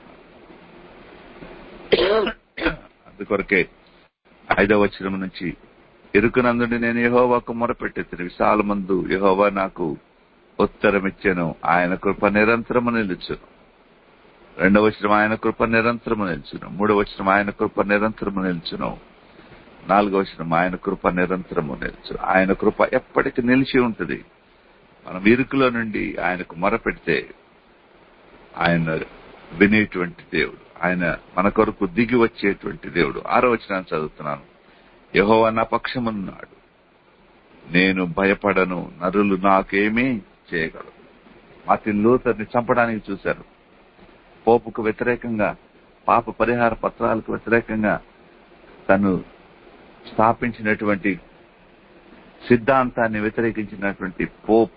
అందుకొరకే ఐదవ వచనం నుంచి ఇరుకునందుని నేను యహోవాకు మొరపెట్టి విశాల మందు యహోవా నాకు ఉత్తరం ఇచ్చాను ఆయన కృప నిరంతరము నిలుచును రెండవ వచనం ఆయన కృప నిరంతరము నిలుచును మూడవ వచనం ఆయన కృప నిరంతరము నిలుచును నాలుగవ వచనం ఆయన కృప నిరంతరము నిలుచును ఆయన కృప ఎప్పటికీ నిలిచి ఉంటుంది మనం ఇరుకులో నుండి ఆయనకు మొరపెడితే ఆయన వినేటువంటి దేవుడు ఆయన మన కొరకు దిగి వచ్చేటువంటి దేవుడు ఆరో వచనాన్ని చదువుతున్నాను యహోవా నా పక్షమున్నాడు నేను భయపడను నరులు నాకేమీ చేయగలరు మార్టిన్ లూథర్ని చంపడానికి చూశారు పోపుకు వ్యతిరేకంగా పాప పరిహార పత్రాలకు వ్యతిరేకంగా తను స్థాపించినటువంటి సిద్ధాంతాన్ని వ్యతిరేకించినటువంటి పోప్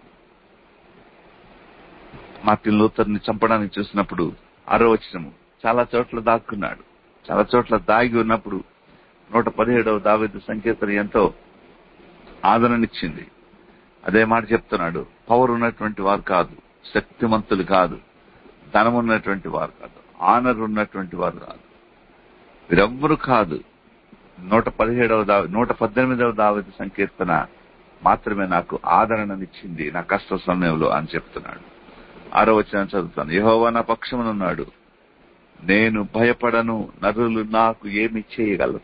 మార్టిన్ లూథర్ని చంపడానికి చూసినప్పుడు ఆరో వచనము చాలా చోట్ల దాక్కున్నాడు చాలా చోట్ల దాగి ఉన్నప్పుడు నూట పదిహేడవ దావేది సంకీర్తన ఎంతో ఆదరణిచ్చింది అదే మాట చెప్తున్నాడు పవర్ ఉన్నటువంటి వారు కాదు శక్తిమంతులు కాదు ధనం ఉన్నటువంటి వారు కాదు ఆనర్ ఉన్నటువంటి వారు కాదు వీరెవ్వరు కాదు నూట పదిహేడవ దావి నూట పద్దెనిమిదవ దావేది సంకీర్తన మాత్రమే నాకు ఆదరణనిచ్చింది నా కష్ట సమయంలో అని చెప్తున్నాడు ఆరో వచ్చిన చదువుతాను యహోవా నా పక్షమునున్నాడు నేను భయపడను నరులు నాకు ఏమి చేయగలరు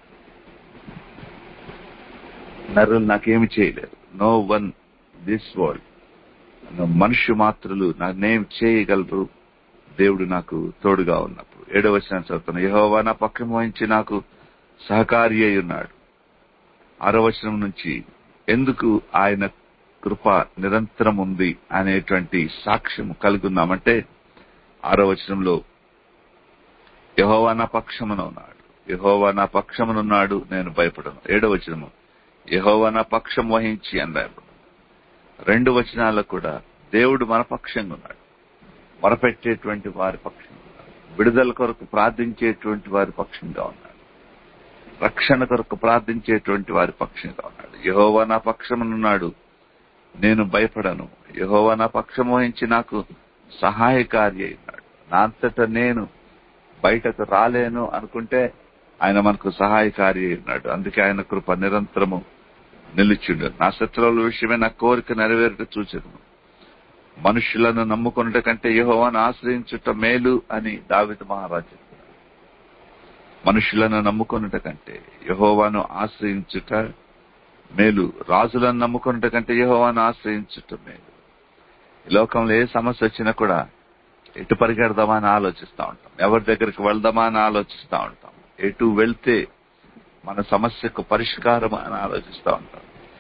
నరులు నాకేమి చేయలేరు నో వన్ దిస్ వరల్డ్ మనుష్య మాత్రులు నాకేం చేయగలరు దేవుడు నాకు తోడుగా ఉన్నప్పుడు ఏడవ వచనం చదువుతాను యహోవా నా పక్కన వహించి నాకు సహకారి అయి ఉన్నాడు ఆరో వచనం నుంచి ఎందుకు ఆయన కృప నిరంతరం ఉంది అనేటువంటి సాక్ష్యం కలుగున్నామంటే ఆరో వచనంలో యహోవా నా పక్షమున ఉన్నాడు యహోవా నా పక్షమునున్నాడు నేను భయపడను ఏడో వచనము యహోవా నా పక్షం వహించి అని రాయబడు రెండు వచనాలకు కూడా దేవుడు మన పక్షంగా ఉన్నాడు మొరపెట్టేటువంటి వారి పక్షంగా ఉన్నాడు విడుదల కొరకు ప్రార్థించేటువంటి వారి పక్షంగా ఉన్నాడు రక్షణ కొరకు ప్రార్థించేటువంటి వారి పక్షంగా ఉన్నాడు యహోవా నా పక్షమునున్నాడు నేను భయపడను యహోవా నా పక్షం వహించి నాకు సహాయకారి అయినాడు నా అంతటా నేను బయటకు రాలేను అనుకుంటే ఆయన మనకు సహాయకారి అయినాడు అందుకే ఆయన కృప నిరంతరము నిలిచిండు నా శత్రువుల విషయమే నా కోరిక నెరవేరుట చూచను మనుషులను నమ్ముకున్నట కంటే యహోవాను ఆశ్రయించుట మేలు అని దావిత మహారాజు చెప్తున్నాడు. మనుషులను నమ్ముకున్నట కంటే యహోవాను ఆశ్రయించుట మేలు రాజులను నమ్ముకున్నట కంటే యహోవాను ఆశ్రయించుట మేలు ఈ లోకంలో ఏ సమస్య వచ్చినా కూడా ఎటు పరిగెడదామా అని ఆలోచిస్తా ఉంటాం ఎవరి దగ్గరికి వెళ్దామా అని ఆలోచిస్తా ఉంటాం ఎటు వెళ్తే మన సమస్యకు పరిష్కారం అని ఆలోచిస్తా ఉంటాం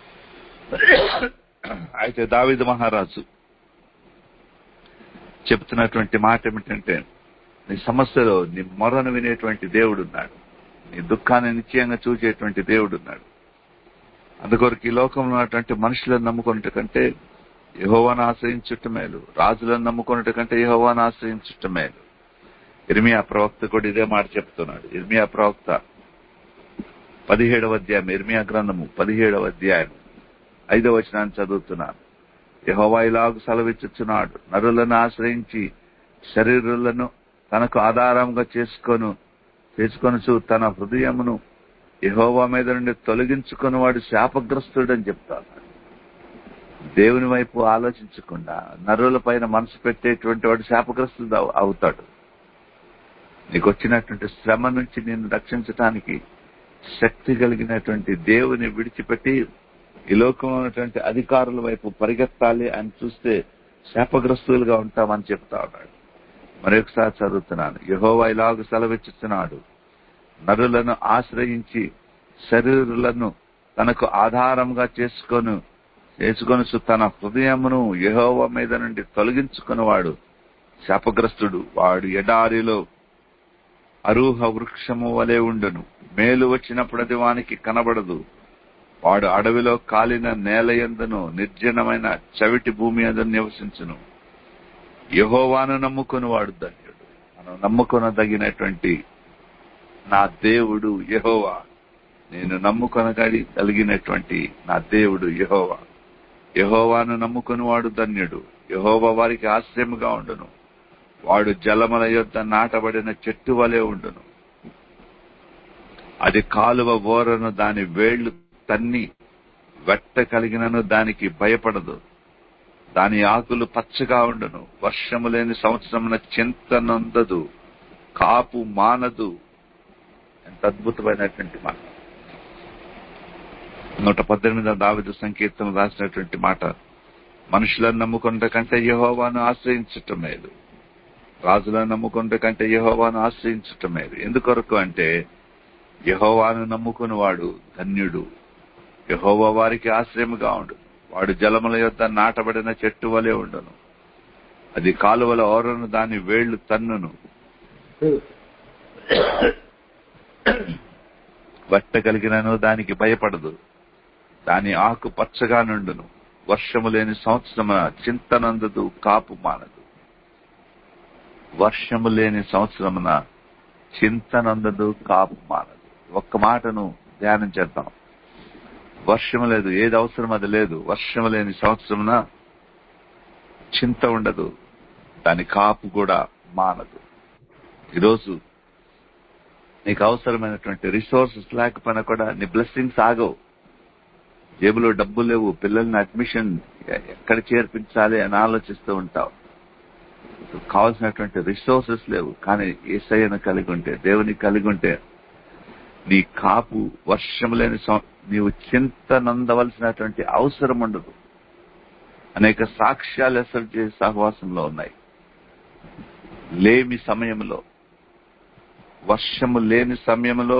అయితే దావిద మహారాజు చెప్తున్నటువంటి మాట ఏమిటంటే నీ సమస్యలో నీ మొరను వినేటువంటి దేవుడు ఉన్నాడు నీ దుఃఖాన్ని నిశ్చయంగా చూసేటువంటి దేవుడు ఉన్నాడు అందుకొరకు ఈ లోకంలో ఉన్నటువంటి మనుషులను నమ్ముకున్నట్టు కంటే యహోవాను ఆశ్రయించుట మేలు రాజులను నమ్ముకున్నట్టు కంటే యహోవాను ఆశ్రయించుట మేలు ఇర్మియా ప్రవక్త కూడా ఇదే మాట చెప్తున్నాడు ఇర్మియా ప్రవక్త పదిహేడవ అధ్యాయం ఇర్మియా గ్రంథము పదిహేడవ అధ్యాయం ఐదవ వచనాన్ని చదువుతున్నాను యహోవా ఇలాగు సెలవిచ్చుచున్నాడు నరులను ఆశ్రయించి శరీరులను తనకు ఆధారంగా చేసుకొను చేసుకొనుచు తన హృదయమును యహోవా మీద నుండి తొలగించుకుని వాడు శాపగ్రస్తుడని చెప్తాను దేవుని వైపు ఆలోచించకుండా నరుల పైన మనసు పెట్టేటువంటి వాడు శాపగ్రస్తుడు అవు- అవుతాడు నీకు వచ్చినటువంటి శ్రమ నుంచి నిన్ను రక్షించటానికి శక్తి కలిగినటువంటి దేవుని విడిచిపెట్టి ఈ లోకంలో ఉన్నటువంటి అధికారుల వైపు పరిగెత్తాలి అని చూస్తే శాపగ్రస్తులుగా ఉంటామని చెప్తా ఉన్నాడు మరొకసారి చదువుతున్నాను యహోవా ఇలాగ సెలవిచ్చుతున్నాడు నరులను ఆశ్రయించి శరీరులను తనకు ఆధారంగా చేసుకొను చేసుకొని తన హృదయమును యహోవ మీద నుండి తొలగించుకున్నవాడు శాపగ్రస్తుడు వాడు ఎడారిలో అరూహ వృక్షము వలె ఉండును మేలు వచ్చినప్పుడు అది వానికి కనబడదు వాడు అడవిలో కాలిన నేల ఎందును నిర్జనమైన చవిటి భూమి ఎందు నివసించును యహోవాను నమ్ముకుని వాడు ధన్యుడు మనం నమ్ముకొనదగినటువంటి నా దేవుడు యహోవా నేను నమ్ముకొనగడి కలిగినటువంటి నా దేవుడు యహోవా యహోవాను నమ్ముకుని వాడు ధన్యుడు యహోవా వారికి ఆశ్రయముగా ఉండును వాడు జలముల యొద్ద నాటబడిన చెట్టు వలె ఉండును అది కాలువ ఓరను దాని వేళ్లు తన్ని వెట్ట కలిగినను దానికి భయపడదు దాని ఆకులు పచ్చగా ఉండును వర్షము లేని సంవత్సరమున చింత నొందదు కాపు మానదు ఎంత అద్భుతమైనటువంటి మాట నూట పద్దెనిమిదవ దావిదు సంకీర్తన రాసినటువంటి మాట మనుషులను నమ్ముకుంట కంటే యహోవాను ఆశ్రయించటం మేలు రాజులను నమ్ముకుంట కంటే యహోవాను ఆశ్రయించటం మేలు ఎందుకొరకు అంటే యహోవాను నమ్ముకుని వాడు ధన్యుడు యహోవా వారికి ఆశ్రయముగా ఉండు వాడు జలముల యొద్ద నాటబడిన చెట్టు వలె ఉండును అది కాలువల ఓరను దాని వేళ్లు తన్నును వట్ట కలిగినను దానికి భయపడదు దాని ఆకు పచ్చగా నుండును వర్షము లేని సంవత్సరమున చింతనందదు కాపు మానదు వర్షము లేని సంవత్సరమున చింతనందదు కాపు మానదు ఒక్క మాటను ధ్యానం చేద్దాం వర్షము లేదు ఏది అవసరం అది లేదు వర్షము లేని సంవత్సరమున చింత ఉండదు దాని కాపు కూడా మానదు ఈరోజు నీకు అవసరమైనటువంటి రిసోర్సెస్ లేకపోయినా కూడా నీ బ్లెస్సింగ్స్ ఆగవు జేబులో డబ్బులు లేవు పిల్లల్ని అడ్మిషన్ ఎక్కడ చేర్పించాలి అని ఆలోచిస్తూ ఉంటావు కావాల్సినటువంటి రిసోర్సెస్ లేవు కానీ ఏసయ్యను కలిగి ఉంటే దేవుని కలిగి ఉంటే నీ కాపు వర్షం లేని సం- నీవు చింత నందవలసినటువంటి అవసరం ఉండదు అనేక సాక్ష్యాలు ఎసరు చేసే సహవాసంలో ఉన్నాయి లేమి సమయంలో వర్షము లేని సమయంలో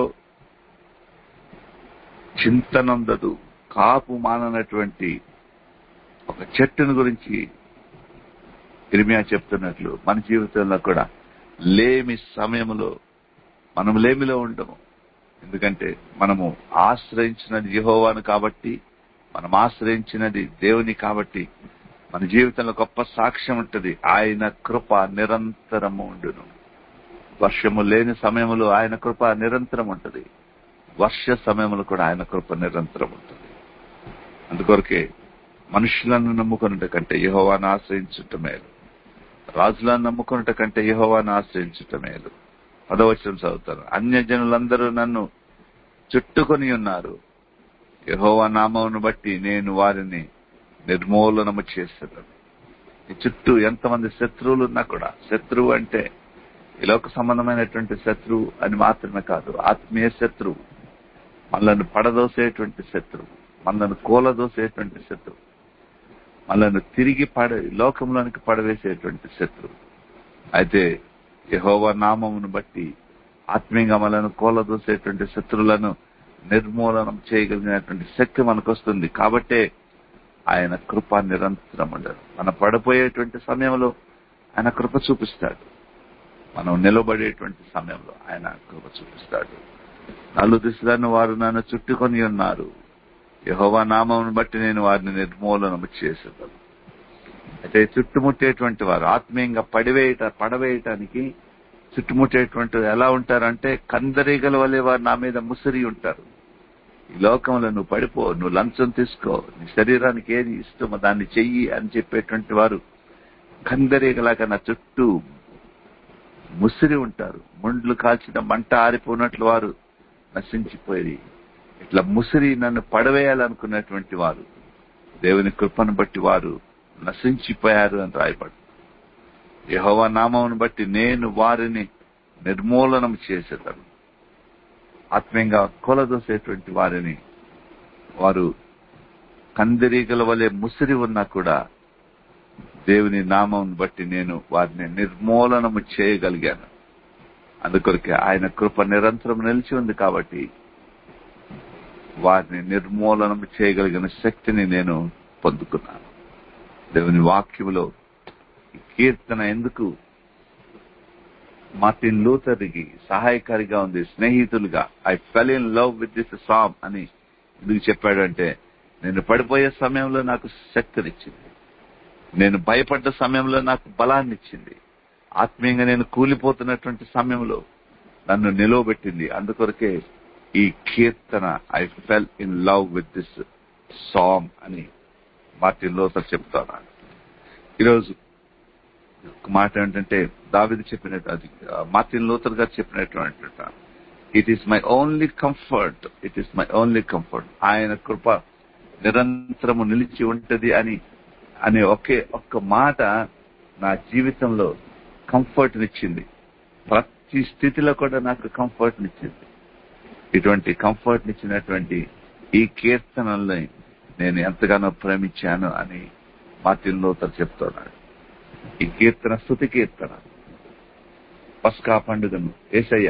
చింతనందదు కాపు మాననటువంటి ఒక చెట్టును గురించి ఇర్మియా చెప్తున్నట్లు మన జీవితంలో కూడా లేమి సమయంలో మనం లేమిలో ఉండము ఎందుకంటే మనము ఆశ్రయించినది యెహోవాను కాబట్టి మనం ఆశ్రయించినది దేవుని కాబట్టి మన జీవితంలో గొప్ప సాక్ష్యం ఉంటది ఆయన కృప నిరంతరము ఉండును వర్షము లేని సమయంలో ఆయన కృప నిరంతరం ఉంటది వర్ష సమయంలో కూడా ఆయన కృప నిరంతరం ఉంటుంది అందుకొరకే మనుషులను నమ్ముకున్నట కంటే యహోవాను ఆశ్రయించుట మేలు రాజులను నమ్ముకున్నట కంటే యహోవాను ఆశ్రయించుట మేలు పదవచనం చదువుతారు అన్యజనులందరూ నన్ను చుట్టుకొని ఉన్నారు యహోవా నామమును బట్టి నేను వారిని నిర్మూలనము చేసేదాను ఈ చుట్టూ ఎంతమంది శత్రువులు ఉన్నా కూడా శత్రువు అంటే ఈ లోక సంబంధమైనటువంటి శత్రువు అని మాత్రమే కాదు ఆత్మీయ శత్రువు మనల్ని పడదోసేటువంటి శత్రువు మనల్ని కూలదోసేటువంటి శత్రువు మనల్ని తిరిగి పడ లోకంలోనికి పడవేసేటువంటి శత్రువు అయితే యహోవ నామమును బట్టి ఆత్మీయంగా మనల్ని కూలదోసేటువంటి శత్రువులను నిర్మూలనం చేయగలిగినటువంటి శక్తి మనకు వస్తుంది కాబట్టే ఆయన కృప నిరంతరం ఉండదు మన పడిపోయేటువంటి సమయంలో ఆయన కృప చూపిస్తాడు మనం నిలబడేటువంటి సమయంలో ఆయన కృప చూపిస్తాడు నలు దిశలను వారు నన్ను చుట్టుకొని ఉన్నారు యహోవా నామమును బట్టి నేను వారిని నిర్మూలనము చేసేదాను అయితే చుట్టుముట్టేటువంటి వారు ఆత్మీయంగా పడివేయట పడవేయటానికి చుట్టుముట్టేటువంటి వారు ఎలా ఉంటారంటే కందరీగల వలె వారు నా మీద ముసిరి ఉంటారు ఈ లోకంలో నువ్వు పడిపో నువ్వు లంచం తీసుకో నీ శరీరానికి ఏది ఇష్టమో దాన్ని చెయ్యి అని చెప్పేటువంటి వారు కందరీగలాగా నా చుట్టూ ముసిరి ఉంటారు ముండ్లు కాల్చిన మంట ఆరిపోయినట్లు వారు నశించిపోయి ఇట్లా ముసిరి నన్ను పడవేయాలనుకున్నటువంటి వారు దేవుని కృపను బట్టి వారు నశించిపోయారు అని రాయబడి యహోవా నామమును బట్టి నేను వారిని నిర్మూలనం చేసేదాను ఆత్మీయంగా కొలదోసేటువంటి వారిని వారు కందిరీగల వలె ముసిరి ఉన్నా కూడా దేవుని నామం బట్టి నేను వారిని నిర్మూలనము చేయగలిగాను అందుకొరకే ఆయన కృప నిరంతరం నిలిచి ఉంది కాబట్టి వారిని నిర్మూలనం చేయగలిగిన శక్తిని నేను పొందుకున్నాను దేవుని వాక్యములో ఈ కీర్తన ఎందుకు మార్టిన్ లూథర్కి సహాయకారిగా ఉంది స్నేహితులుగా I fell in love with this song అని ఎందుకు చెప్పాడు అంటే నేను పడిపోయే సమయంలో నాకు శక్తినిచ్చింది నేను భయపడ్డ సమయంలో నాకు బలాన్ని ఇచ్చింది ఆత్మీయంగా నేను కూలిపోతున్నటువంటి సమయంలో నన్ను నిలవబెట్టింది అందుకొరకే ఈ కీర్తన I fell in love with this song అని మార్టిన్ లోతర్ చెప్తున్నాడు ఈరోజు ఒక మాట ఏంటంటే దావిది చెప్పినట్టు అది ఆ, మార్టిన్ లోతర్ గారు చెప్పినటువంటి it is my only comfort it is my only comfort ఆయన కృప నిరంతరము నిలిచి ఉంటది అని అనే ఒకే ఒక్క మాట నా జీవితంలో కంఫర్ట్ నిచ్చింది ప్రతి స్థితిలో కూడా నాకు కంఫర్ట్ నిచ్చింది ఇటువంటి కంఫర్ట్ నిచ్చినటువంటి ఈ కీర్తనల్ని నేను ఎంతగానో ప్రేమించాను అని మార్టిన్ లోతర్ చెప్తున్నాడు ఈ కీర్తన స్థుతి కీర్తన పస్కా పండుగను ఏసయ్య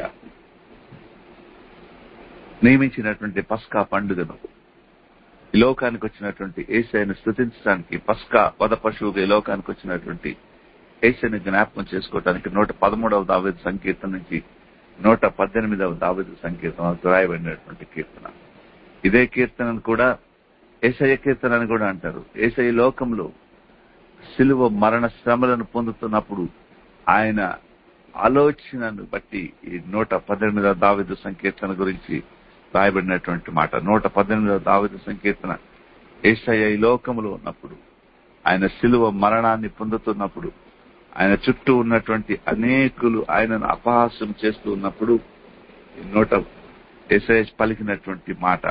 నియమించినటువంటి పస్కా పండుగను ఈ లోకానికి వచ్చినటువంటి ఏసైను స్థుతించడానికి పస్కా వద పశువుగా ఈ లోకానికి వచ్చినటువంటి ఏసైని జ్ఞాపకం చేసుకోవడానికి నూట పదమూడవ దావేది సంకీర్తన నుంచి నూట పద్దెనిమిదవ దావేది సంకీర్తన రాయబడినటువంటి కీర్తన ఇదే కీర్తనను కూడా ఏసయ్య కీర్తన అని కూడా అంటారు ఏసయ్య లోకంలో సిలువ మరణ శ్రమలను పొందుతున్నప్పుడు ఆయన ఆలోచనను బట్టి ఈ నూట పద్దెనిమిదవ దావిదు సంకీర్తన గురించి రాయబడినటువంటి మాట నూట పద్దెనిమిదవ దావిదు సంకీర్తన ఏసయ్య ఈ లోకంలో ఉన్నప్పుడు ఆయన సిలువ మరణాన్ని పొందుతున్నప్పుడు ఆయన చుట్టూ ఉన్నటువంటి అనేకులు ఆయనను అపహాస్యం చేస్తూ ఉన్నప్పుడు ఈ నూట ఏసఐ పలికినటువంటి మాట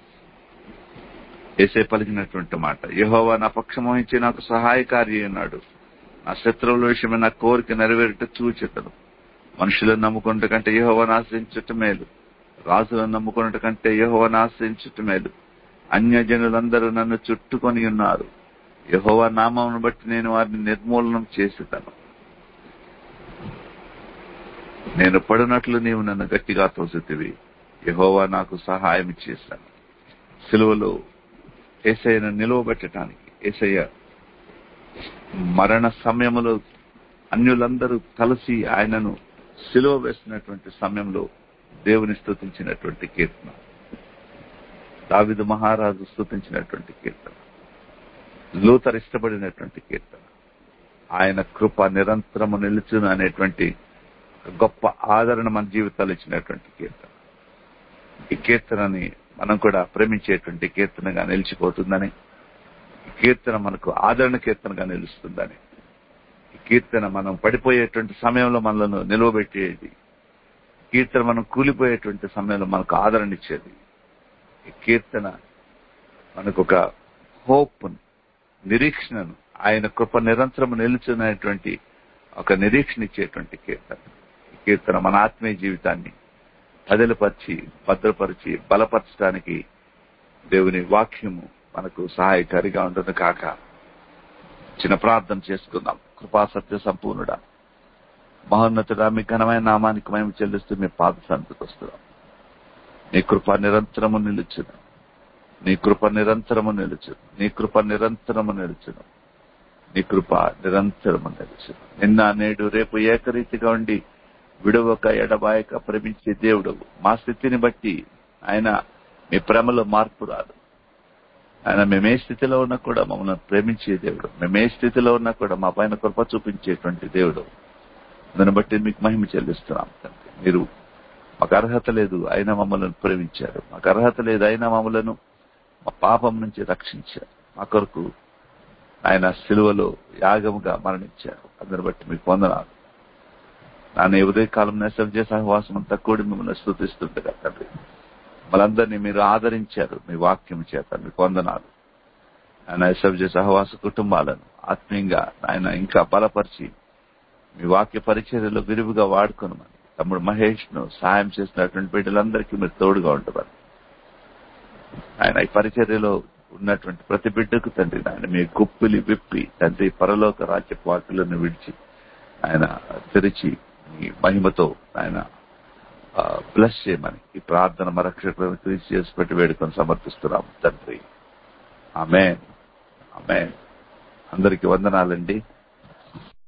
ఏసై పలికినటువంటి మాట యహోవా నా పక్షం వహించి నాకు సహాయకారి అన్నాడు నా శత్రువుల విషయమే నా కోరిక నెరవేరుట చూచెతను మనుషులను నమ్ముకున్నట కంటే యహోవను ఆశ్రయించుట మేలు రాజులను నమ్ముకున్నట కంటే యహోవను ఆశ్రయించుట మేలు అన్యజనులందరూ నన్ను చుట్టుకొని ఉన్నారు యహోవా నామమును బట్టి నేను వారిని నిర్మూలనం చేసేదను నేను పడినట్లు నీవు నన్ను గట్టిగా తోసితివి యహోవా నాకు సహాయం చేశాను సిలువలో ఏసయ్యను నిలువబెట్టడానికి ఏసయ్య మరణ సమయంలో అన్యులందరూ కలిసి ఆయనను సిలువ వేసినటువంటి సమయంలో దేవుని స్తుతించినటువంటి కీర్తన దావిదు మహారాజు స్తుతించినటువంటి కీర్తన లూతర్ ఇష్టపడినటువంటి కీర్తన ఆయన కృప నిరంతరము నిలుచును అనేటువంటి ఒక గొప్ప ఆదరణ మన జీవితాలు ఇచ్చినటువంటి కీర్తన ఈ కీర్తనని మనం కూడా ప్రేమించేటువంటి కీర్తనగా నిలిచిపోతుందని ఈ కీర్తన మనకు ఆదరణ కీర్తనగా నిలుస్తుందని ఈ కీర్తన మనం పడిపోయేటువంటి సమయంలో మనలను నిలవబెట్టేది కీర్తన మనం కూలిపోయేటువంటి సమయంలో మనకు ఆదరణ ఇచ్చేది ఈ కీర్తన మనకు ఒక హోప్ నిరీక్షణను ఆయన కృప నిరంతరం నిలుచున్నటువంటి ఒక నిరీక్షణ ఇచ్చేటువంటి కీర్తన ఈ కీర్తన మన ఆత్మీయ జీవితాన్ని పదిలపరిచి భద్రపరిచి బలపరచడానికి దేవుని వాక్యము మనకు సహాయకారిగా ఉంటుంది కాక చిన్న ప్రార్థన చేసుకుందాం కృపా సత్య సంపూర్ణుడా మహోన్నతుడా మీ ఘనమైన నామానికి మేము చెల్లిస్తూ మీ పాద సంతకు వస్తున్నాం నీ కృప నిరంతరము నిలుచును నీ కృప నిరంతరము నిలుచును నీ కృప నిరంతరము నిలుచును నీ కృప నిరంతరము నిలుచును నిన్న నేడు రేపు ఏకరీతిగా ఉండి విడవక ఎడబాయక ప్రేమించే దేవుడు మా స్థితిని బట్టి ఆయన మీ ప్రేమలో మార్పు రాదు ఆయన మేమే స్థితిలో ఉన్నా కూడా మమ్మల్ని ప్రేమించే దేవుడు మేమే స్థితిలో ఉన్నా కూడా మా పైన కృప చూపించేటువంటి దేవుడు దాన్ని బట్టి మీకు మహిమ చెల్లిస్తున్నాం తండ్రి మీరు మాకు అర్హత లేదు అయినా మమ్మల్ని ప్రేమించారు మాకు అర్హత లేదు అయినా మమ్మలను మా పాపం నుంచి రక్షించారు మా కొరకు ఆయన సిలువలో యాగముగా మరణించారు అందరిని బట్టి మీకు వందనాలు నాన్న ఈ ఉదయకాలం నెసర్జ సహవాసం అంతా కూడి మిమ్మల్ని స్థుతిస్తుండగా తండ్రి మనందరినీ మీరు ఆదరించారు మీ వాక్యం చేత మీకు వందనాలు ఆయన ఎస్ఎఫ్జే సహవాస కుటుంబాలను ఆత్మీయంగా ఆయన ఇంకా బలపరిచి మీ వాక్య పరిచర్యలో విరివిగా వాడుకోనమని తమ్ముడు మహేష్ ను సహాయం చేసినటువంటి బిడ్డలందరికీ మీరు తోడుగా ఉండమని ఆయన ఈ పరిచర్యలో ఉన్నటువంటి ప్రతి బిడ్డకు తండ్రి ఆయన మీ గుప్పిలి విప్పి తండ్రి పరలోక రాజ్య వాకులను విడిచి ఆయన తెరిచి మీ మహిమతో ఆయన బ్లస్ చేయమని ఈ ప్రార్థన మరక్షకులను క్రీస్తు చేసి పెట్టి వేడుకొని సమర్పిస్తున్నాం తండ్రి ఆమె ఆమె అందరికి వందనాలండి